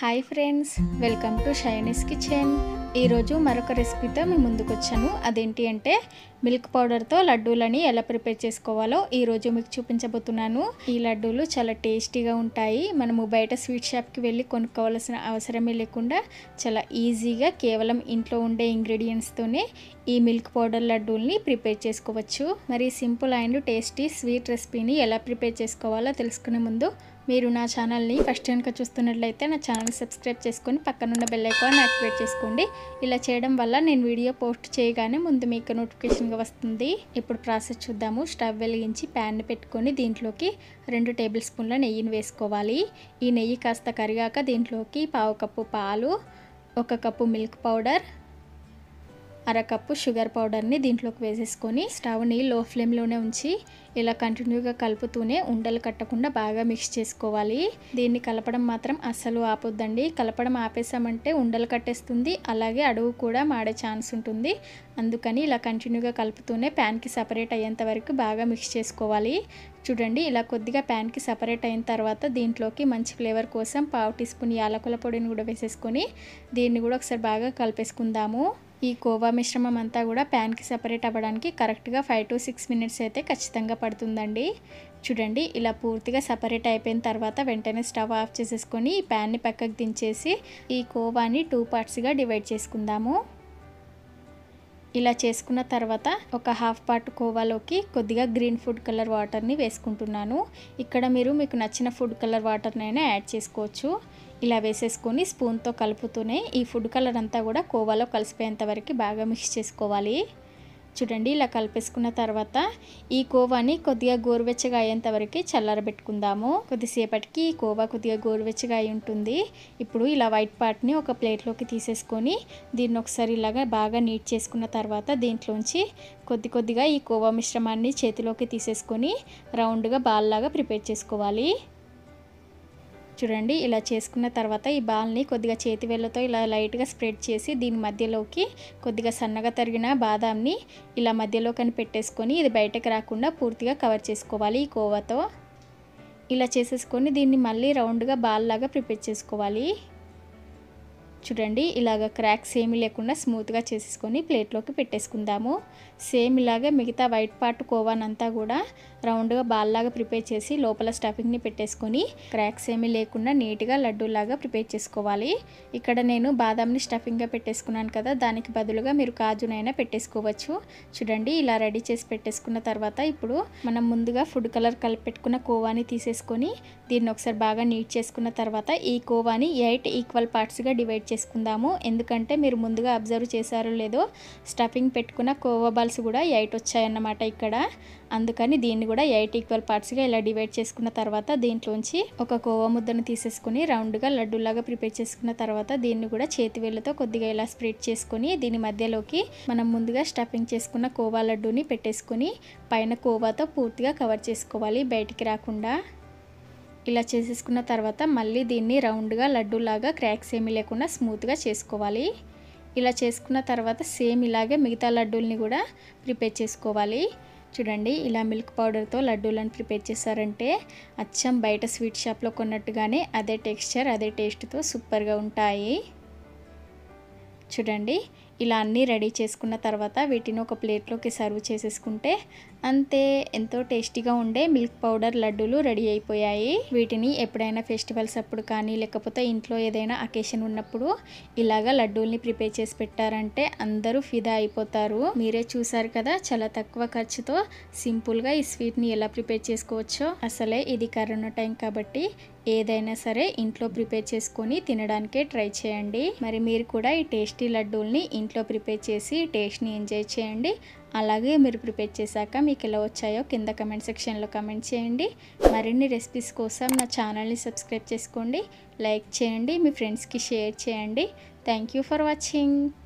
hi friends welcome to Shiny's kitchen ఈరోజు మరొక రెసిపీతో మీ ముందుకు వచ్చాను అదేంటి అంటే మిల్క్ పౌడర్తో లడ్డూలని ఎలా ప్రిపేర్ చేసుకోవాలో ఈరోజు మీకు చూపించబోతున్నాను ఈ లడ్డూలు చాలా టేస్టీగా ఉంటాయి మనము బయట స్వీట్ షాప్కి వెళ్ళి కొనుక్కోవాల్సిన అవసరమే లేకుండా చాలా ఈజీగా కేవలం ఇంట్లో ఉండే ఇంగ్రీడియంట్స్తోనే ఈ మిల్క్ పౌడర్ లడ్డూల్ని ప్రిపేర్ చేసుకోవచ్చు మరి సింపుల్ అండ్ టేస్టీ స్వీట్ రెసిపీని ఎలా ప్రిపేర్ చేసుకోవాలో తెలుసుకునే ముందు మీరు నా ఛానల్ని ఫస్ట్ కనుక చూస్తున్నట్లయితే నా ఛానల్ సబ్స్క్రైబ్ చేసుకొని పక్కనున్న బెల్ ఐకాన్ యాక్టివేట్ చేసుకోండి ఇలా చేయడం వల్ల నేను వీడియో పోస్ట్ చేయగానే ముందు మీకు నోటిఫికేషన్గా వస్తుంది ఇప్పుడు ప్రాసెస్ చూద్దాము స్టవ్ వెలిగించి ప్యాన్ పెట్టుకొని దీంట్లోకి రెండు టేబుల్ స్పూన్ల నెయ్యిని వేసుకోవాలి ఈ నెయ్యి కాస్త కరిగాక దీంట్లోకి పావు కప్పు పాలు ఒక కప్పు మిల్క్ పౌడర్ అరకప్పు షుగర్ పౌడర్ని దీంట్లోకి వేసేసుకొని స్టవ్ని లో ఫ్లేమ్లోనే ఉంచి ఇలా కంటిన్యూగా కలుపుతూనే ఉండలు కట్టకుండా బాగా మిక్స్ చేసుకోవాలి దీన్ని కలపడం మాత్రం అస్సలు ఆపొద్దండి కలపడం ఆపేసామంటే ఉండలు కట్టేస్తుంది అలాగే అడుగు కూడా మాడే ఛాన్స్ ఉంటుంది అందుకని ఇలా కంటిన్యూగా కలుపుతూనే ప్యాన్కి సపరేట్ అయ్యేంత వరకు బాగా మిక్స్ చేసుకోవాలి చూడండి ఇలా కొద్దిగా ప్యాన్కి సపరేట్ అయిన తర్వాత దీంట్లోకి మంచి ఫ్లేవర్ కోసం పావు టీ స్పూన్ యాలకుల పొడిని కూడా వేసేసుకొని దీన్ని కూడా ఒకసారి బాగా కలిపేసుకుందాము ఈ కోవా మిశ్రమం అంతా కూడా ప్యాన్కి సపరేట్ అవ్వడానికి కరెక్ట్గా ఫైవ్ టు సిక్స్ మినిట్స్ అయితే ఖచ్చితంగా పడుతుందండి చూడండి ఇలా పూర్తిగా సపరేట్ అయిపోయిన తర్వాత వెంటనే స్టవ్ ఆఫ్ చేసేసుకొని ఈ ప్యాన్ని పక్కకు దించేసి ఈ కోవాని టూ పార్ట్స్గా డివైడ్ చేసుకుందాము ఇలా చేసుకున్న తర్వాత ఒక హాఫ్ పార్ట్ కోవాలోకి కొద్దిగా గ్రీన్ ఫుడ్ కలర్ వాటర్ని వేసుకుంటున్నాను ఇక్కడ మీరు మీకు నచ్చిన ఫుడ్ కలర్ వాటర్నైనా యాడ్ చేసుకోవచ్చు ఇలా వేసేసుకొని స్పూన్తో కలుపుతూనే ఈ ఫుడ్ కలర్ అంతా కూడా కోవాలో కలిసిపోయేంత వరకు బాగా మిక్స్ చేసుకోవాలి చూడండి ఇలా కలిపేసుకున్న తర్వాత ఈ కోవాని కొద్దిగా గోరువెచ్చగా అయ్యేంత వరకు చల్లారబెట్టుకుందాము కొద్దిసేపటికి ఈ కోవా కొద్దిగా గోరువెచ్చగా అయి ఉంటుంది ఇప్పుడు ఇలా వైట్ పార్ట్ని ఒక ప్లేట్లోకి తీసేసుకొని దీన్ని ఒకసారి ఇలాగా బాగా నీట్ చేసుకున్న తర్వాత దీంట్లోంచి కొద్ది కొద్దిగా ఈ కోవా మిశ్రమాన్ని చేతిలోకి తీసేసుకొని రౌండ్గా బాల్ లాగా ప్రిపేర్ చేసుకోవాలి చూడండి ఇలా చేసుకున్న తర్వాత ఈ బాల్ని కొద్దిగా చేతి వేళ్ళతో ఇలా లైట్గా స్ప్రెడ్ చేసి దీని మధ్యలోకి కొద్దిగా సన్నగా తరిగిన బాదాంని ఇలా మధ్యలో కని పెట్టేసుకొని ఇది బయటకు రాకుండా పూర్తిగా కవర్ చేసుకోవాలి ఈ కోవాతో ఇలా చేసేసుకొని దీన్ని మళ్ళీ రౌండ్గా బాల్ లాగా ప్రిపేర్ చేసుకోవాలి చూడండి ఇలాగ క్రాక్స్ ఏమీ లేకుండా స్మూత్గా చేసేసుకొని ప్లేట్లోకి పెట్టేసుకుందాము సేమ్ ఇలాగే మిగతా వైట్ పార్ట్ కోవానంతా కూడా రౌండ్గా బాల్లాగా ప్రిపేర్ చేసి లోపల స్టఫింగ్ని పెట్టేసుకొని క్రాక్స్ ఏమీ లేకుండా నీట్గా లడ్డూలాగా ప్రిపేర్ చేసుకోవాలి ఇక్కడ నేను బాదాంని స్టఫింగ్గా పెట్టేసుకున్నాను కదా దానికి బదులుగా మీరు కాజునైనా పెట్టేసుకోవచ్చు చూడండి ఇలా రెడీ చేసి పెట్టేసుకున్న తర్వాత ఇప్పుడు మనం ముందుగా ఫుడ్ కలర్ కలిపి పెట్టుకున్న కోవాని తీసేసుకొని దీన్ని ఒకసారి బాగా నీట్ చేసుకున్న తర్వాత ఈ కోవాని ఎయిట్ ఈక్వల్ పార్ట్స్గా డివైడ్ చేసుకుందాము ఎందుకంటే మీరు ముందుగా అబ్జర్వ్ చేశారో లేదో స్టఫింగ్ పెట్టుకున్న కోవా బాల్స్ కూడా ఎయిట్ వచ్చాయన్నమాట ఇక్కడ అందుకని దీన్ని కూడా ఎయిట్ ఈక్వల్ పార్ట్స్గా ఇలా డివైడ్ చేసుకున్న తర్వాత దీంట్లోంచి ఒక కోవా ముద్దను తీసేసుకుని రౌండ్గా లడ్డూలాగా ప్రిపేర్ చేసుకున్న తర్వాత దీన్ని కూడా చేతి వేళ్ళతో కొద్దిగా ఇలా స్ప్రెడ్ చేసుకొని దీని మధ్యలోకి మనం ముందుగా స్టఫింగ్ చేసుకున్న కోవా లడ్డూని పెట్టేసుకొని పైన కోవాతో పూర్తిగా కవర్ చేసుకోవాలి బయటికి రాకుండా ఇలా చేసేసుకున్న తర్వాత మళ్ళీ దీన్ని రౌండ్గా లడ్డూలాగా క్రాక్స్ ఏమీ లేకుండా స్మూత్గా చేసుకోవాలి ఇలా చేసుకున్న తర్వాత సేమ్ ఇలాగే మిగతా లడ్డూల్ని కూడా ప్రిపేర్ చేసుకోవాలి చూడండి ఇలా మిల్క్ పౌడర్తో లడ్డూలను ప్రిపేర్ చేశారంటే అచ్చం బయట స్వీట్ షాప్లో కొన్నట్టుగానే అదే టెక్స్చర్ అదే టేస్ట్తో సూపర్గా ఉంటాయి చూడండి ఇలా అన్నీ రెడీ చేసుకున్న తర్వాత వీటిని ఒక ప్లేట్లోకి సర్వ్ చేసేసుకుంటే అంతే ఎంతో టేస్టీగా ఉండే మిల్క్ పౌడర్ లడ్డూలు రెడీ అయిపోయాయి వీటిని ఎప్పుడైనా ఫెస్టివల్స్ అప్పుడు కానీ లేకపోతే ఇంట్లో ఏదైనా అకేషన్ ఉన్నప్పుడు ఇలాగా లడ్డూల్ని ప్రిపేర్ చేసి పెట్టారంటే అందరూ ఫిదా అయిపోతారు మీరే చూసారు కదా చాలా తక్కువ ఖర్చుతో సింపుల్గా ఈ స్వీట్ని ఎలా ప్రిపేర్ చేసుకోవచ్చో అసలే ఇది కరోనా టైం కాబట్టి ఏదైనా సరే ఇంట్లో ప్రిపేర్ చేసుకొని తినడానికే ట్రై చేయండి మరి మీరు కూడా ఈ టేస్టీ లడ్డూల్ని ఇంట్లో ప్రిపేర్ చేసి టేస్ట్ని ఎంజాయ్ చేయండి అలాగే మీరు ప్రిపేర్ చేశాక మీకు ఎలా వచ్చాయో కింద కమెంట్ సెక్షన్లో కమెంట్ చేయండి మరిన్ని రెసిపీస్ కోసం నా ఛానల్ని సబ్స్క్రైబ్ చేసుకోండి లైక్ చేయండి మీ ఫ్రెండ్స్కి షేర్ చేయండి థ్యాంక్ యూ ఫర్ వాచింగ్